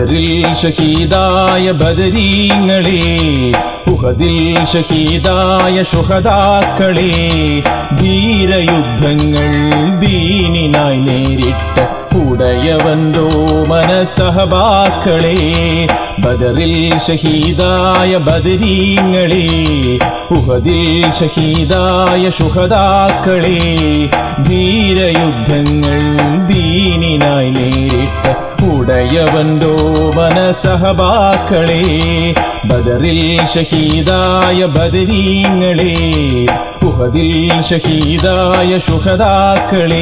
ബദറിൽ ഷഹീദായ ബദരീങ്ങളെ ഉഹദിൽ ഷഹീദായ ശുഹദാക്കളെ ധീരയുദ്ധങ്ങൾ ദീനിനായി നേരിട്ട ഉടയവന്തോ മനസഹബാക്കളെ ബദറിൽ ഷഹീദായ ബദരീങ്ങളെ ഉഹദിൽ ഷഹീദായ ശുഹദാക്കളെ ധീരയുദ്ധങ്ങൾ ദീനിനായി നേരിട്ട ഉടയവന്തോ മനസഹബാക്കളെ ബദറിൽ ഷഹീദായ ബദരീങ്ങളെ ഉഹദിൽ ഷഹീദായ ശുഹദാക്കളെ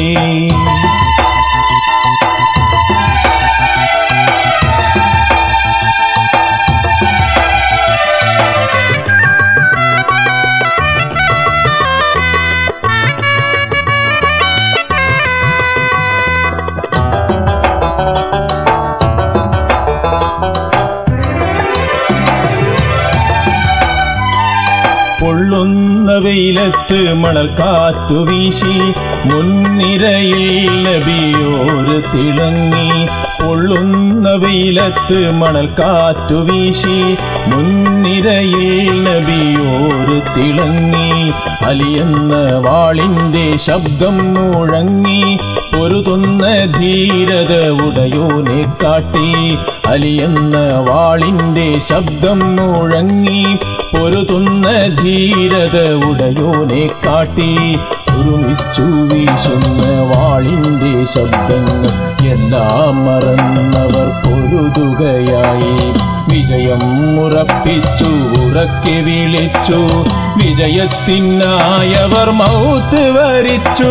പൊള്ളുന്ന വെയിലത്ത് മണൽ കാറ്റു വീശി മുൻനിരയിൽ നബിയോര് തിളങ്ങി പൊള്ളുന്ന വെയിലത്ത് മണൽ കാറ്റു വീശി മുൻനിരയിൽ നബിയോര് തിളങ്ങി അലിയെന്ന വാളിന്റെ ശബ്ദം മുഴങ്ങി പൊരുതുന്ന ധീരത ഉടയോനെ കാട്ടി അലിയെന്ന വാളിന്റെ ശബ്ദം മുഴങ്ങി പൊരുതുന്ന ധീരത ഉടയോനെ കാട്ടി ഒരുമിച്ചു വീശുന്ന വാളിന്റെ ശബ്ദങ്ങൾ എല്ലാം മറന്നവർ പൊരുതുകയായി വിജയം ഉറപ്പിച്ചു ഉറക്കെ വിളിച്ചു വിജയത്തിനായവർ മൗത്ത് വരിച്ചു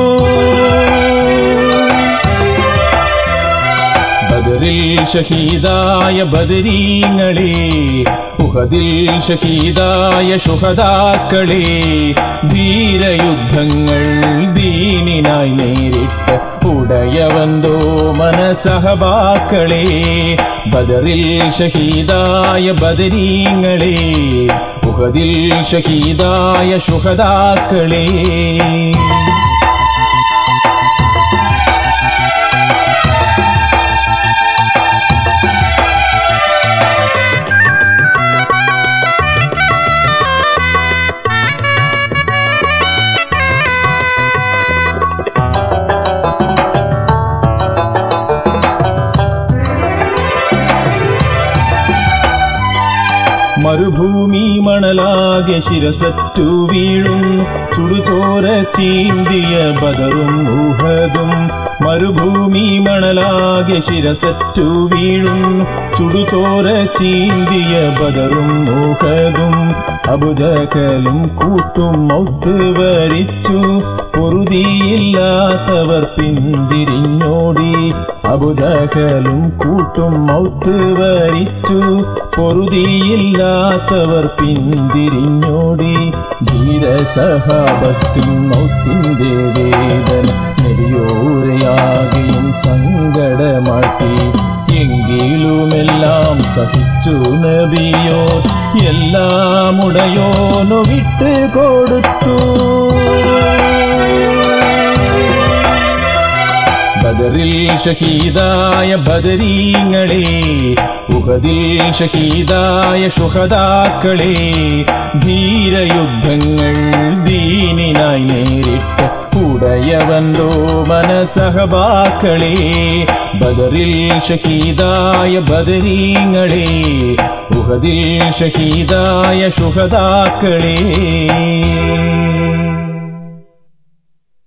ബദറിൽ ഷഹീദായ ബദരീങ്ങളെ ഉഹദിൽ ഷഹീദായ ശുഹദാക്കളെ ധീരയുദ്ധങ്ങൾ ദീനിനായി നേരിട്ട ഉടയവന്തോ മനസഹബാക്കളെ ബദറിൽ ഷഹീദായ ബദരീങ്ങളെ ഉഹദിൽ ഷഹീദായ ശുഹദാക്കളെ മരുഭൂമി മണലാകെ ശിരസറ്റു വീഴും ചുടുചോര ചീന്തിയ ബദറും ഊഹതും മരുഭൂമി മണലാകെ ശിരസറ്റു വീഴും ചുടുചോര ചീന്തിയ ബദറും ഊഹതും അബുദകലും കൂട്ടും മൗത്ത് വരിച്ചു പൊറുതിയില്ലാത്തവർ പിന്തിരിഞ്ഞോടി അബുദകലും കൂട്ടും മൗത്ത് വരിച്ചു പൊറുതിയില്ലാത്തവർ പിന്തിരിഞ്ഞോടി ധീരസഹാബത്തിൻ മൗത്തിൻ്റെ വേദന നെരിയോരയാകെയും സങ്കടമാട്ടി എങ്കിലുമെല്ലാം സഹിച്ചു നബിയോ എല്ലാം ഉടയോനു വിട്ട് കൊടുത്തു ബദറിൽ ഷഹീദായ ബദരീങ്ങളെ ഉഹദിൽ ഷഹീദായ ശുഹദാക്കളെ ധീരയുദ്ധങ്ങൾ ദീനിനായി നേരിട്ട ഉടയവന്തോ മനസഹബാക്കളെ ബദറിൽ ഷഹീദായ ബദരീങ്ങളെ ഉഹദിൽ ഷഹീദായ ശുഹദാക്കളെ